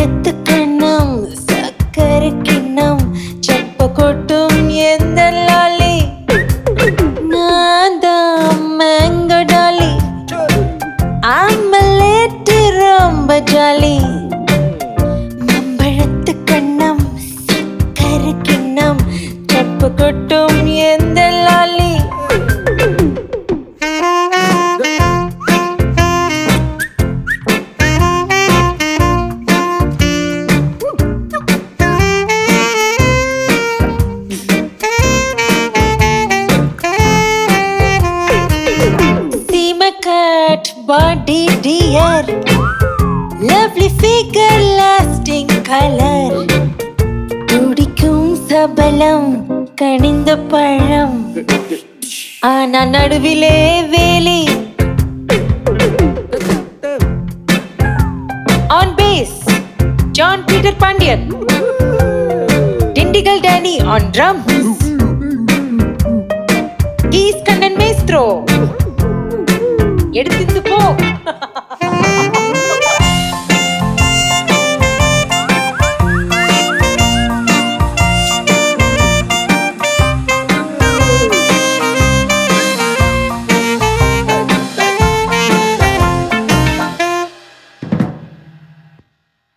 மாம்பழத்து கண்ணம் சக்கரை கிண்ணம் செப்ப கொட்டும் எந்த லாலி நான் தான் மேங்கோ டாலி ஆம்பலேட்டு ரொம்ப ஜாலி மாம்பழத்து கண்ணம் சக்கரை கிண்ணம் செப்ப கொட்டும் எந்த லாலி Seema cut body dear Lovely figure lasting color துடிக்கும் சபலம் கனிந்த பழம் ஆனா நடுவிலே வேலி ஆன் பேஸ் John Peter Pandian Dindigul Danny ஆன் ட்ரம்